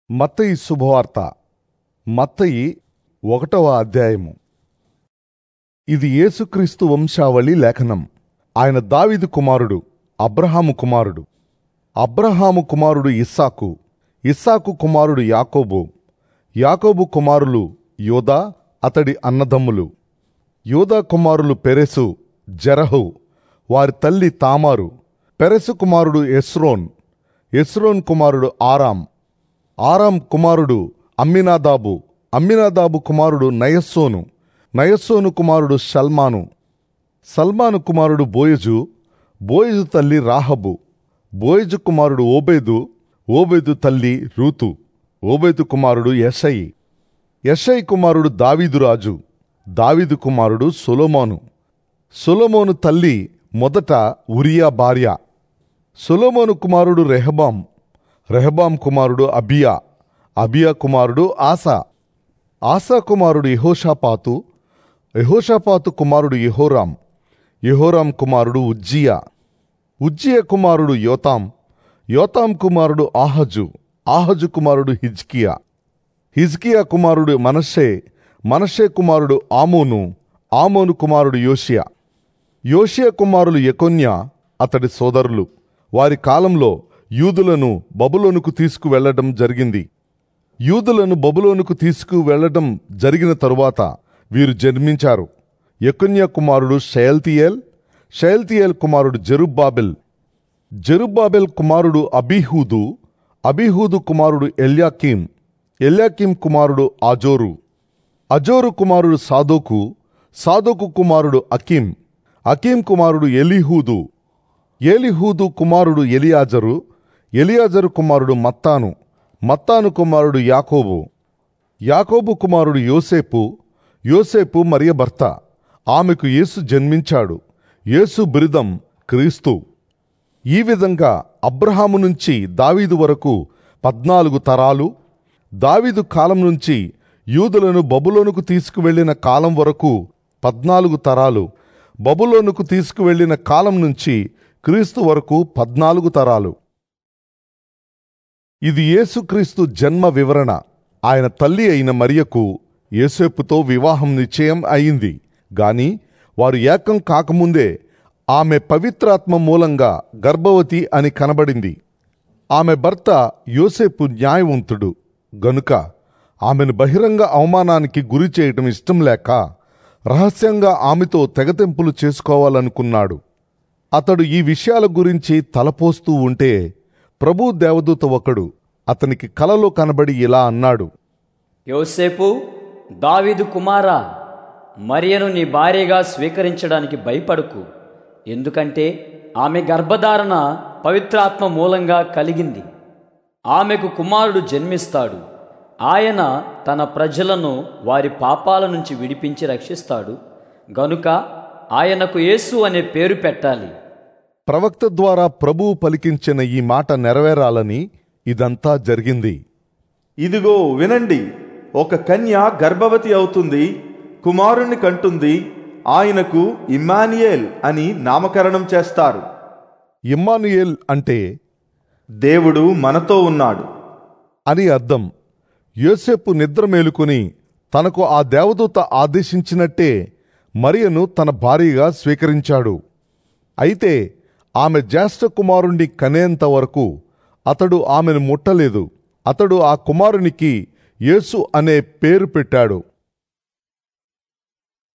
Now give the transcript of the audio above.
మత్తయి శుభవార్త మత్తయి ఒకటవ అధ్యాయము ఇది యేసుక్రీస్తు వంశావళి లేఖనం ఆయన దావీదు కుమారుడు అబ్రహాము కుమారుడు అబ్రహాము కుమారుడు ఇస్సాకు ఇస్సాకు కుమారుడు యాకోబు యాకోబు కుమారులు యోదా అతడి అన్నదమ్ములు యోదా కుమారులు పెరెసు జెరహు వారి తల్లి తామారు పెరెసు కుమారుడు ఎస్రోన్ ఎస్రోన్ కుమారుడు ఆరాం ఆరాం కుమారుడు అమ్మినాదాబు అమ్మినాదాబు కుమారుడు నయస్సోను నయస్సోను కుమారుడు సల్మాను సల్మాను కుమారుడు బోయజు బోయజు తల్లి రాహబు బోయజు కుమారుడు ఓబేదు ఓబేదు తల్లి రూతు ఓబేదు కుమారుడు యషయి యషయి కుమారుడు దావీదు రాజు దావీదు కుమారుడు సొలొమోను సొలొమోను తల్లి మొదట ఉరియా భార్య సొలొమోను కుమారుడు రెహబాం రెహబాం కుమారుడు అబియా అబియా కుమారుడు ఆసా ఆసా కుమారుడు యెహోషాపాతు యెహోషాపాతు కుమారుడు యెహోరాం యెహోరాం కుమారుడు ఉజ్జియా ఉజ్జియ కుమారుడు యోతాం యోతాం కుమారుడు ఆహజు ఆహజు కుమారుడు హిజ్కియా హిజ్కియా కుమారుడు మనషే మనషే కుమారుడు ఆమోను ఆమోను కుమారుడు యోషియా యోషియా కుమారులు ఎకొన్యా అతడి సోదరులు వారి కాలంలో యూదులను బబులోనుకు తీసుకువెళ్లడం జరిగింది యూదులను బబులోనుకు తీసుకువెళ్లడం జరిగిన తరువాత వీరు జన్మించారు ఎకొన్యా కుమారుడు షయల్తియేల్ షయల్తియేల్ కుమారుడు జెరుబ్బాబెల్ జెరుబ్బాబెల్ కుమారుడు అబీహూదు అబీహూదు కుమారుడు ఎల్యాకీం ఎల్యాకీం కుమారుడు అజోరు అజోరు కుమారుడు సాదోకు సాదోకు కుమారుడు అకీం అకీం కుమారుడు ఎలీహూదు ఏలిహూదు కుమారుడు ఎలియాజరు ఎలియాజరు కుమారుడు మత్తాను మత్తాను కుమారుడు యాకోబు యాకోబు కుమారుడు యోసేపు యోసేపు మరియ భర్త ఆమెకు యేసు జన్మించాడు యేసు బిరుదం క్రీస్తు ఈ విధంగా అబ్రహాము నుంచి దావీదు వరకు పద్నాలుగు తరాలు దావీదు కాలం నుంచి యూదులను బబులోనుకు తీసుకువెళ్లిన కాలం వరకు పద్నాలుగు తరాలు బబులోనుకు తీసుకువెళ్లిన కాలం నుంచి క్రీస్తు వరకు పద్నాలుగు తరాలు ఇది యేసుక్రీస్తు జన్మ వివరణ ఆయన తల్లి అయిన మరియకు యేసేపుతో వివాహం నిశ్చయం అయింది గాని వారు ఏకం కాకముందే ఆమె పవిత్రాత్మ మూలంగా గర్భవతి అని కనబడింది ఆమె భర్త యోసేపు న్యాయవంతుడు గనుక ఆమెను బహిరంగ అవమానానికి గురి చేయటం ఇష్టం లేక రహస్యంగా ఆమెతో తెగతెంపులు చేసుకోవాలనుకున్నాడు అతడు ఈ విషయాల గురించి తలపోస్తూ ఉంటే ప్రభు దేవదూత ఒకడు అతనికి కలలో కనబడి ఇలా అన్నాడు యోసేపు దావీదు కుమారా మరియను నీ భార్యగా స్వీకరించడానికి భయపడకు ఎందుకంటే ఆమె గర్భధారణ పవిత్రాత్మ మూలంగా కలిగింది ఆమెకు కుమారుడు జన్మిస్తాడు ఆయన తన ప్రజలను వారి పాపాల నుంచి విడిపించి రక్షిస్తాడు గనుక ఆయనకు యేసు అనే పేరు పెట్టాలి ప్రవక్త ద్వారా ప్రభువు పలికించిన ఈ మాట నెరవేరాలని ఇదంతా జరిగింది ఇదిగో వినండి ఒక కన్య గర్భవతి అవుతుంది కుమారుణ్ణి కంటుంది ఆయనకు ఇమ్మానియేల్ అని నామకరణం చేస్తారు ఇమ్మానుయేల్ అంటే దేవుడు మనతో ఉన్నాడు అని అర్థం యోసేపు నిద్ర మేలుకొని తనకు ఆ దేవదూత ఆదేశించినట్టే మరియను తన భార్యగా స్వీకరించాడు అయితే ఆమె జ్యేష్ఠ కుమారుణ్ణి కనేంత వరకు అతడు ఆమెను ముట్టలేదు అతడు ఆ కుమారునికి యేసు అనే పేరు పెట్టాడు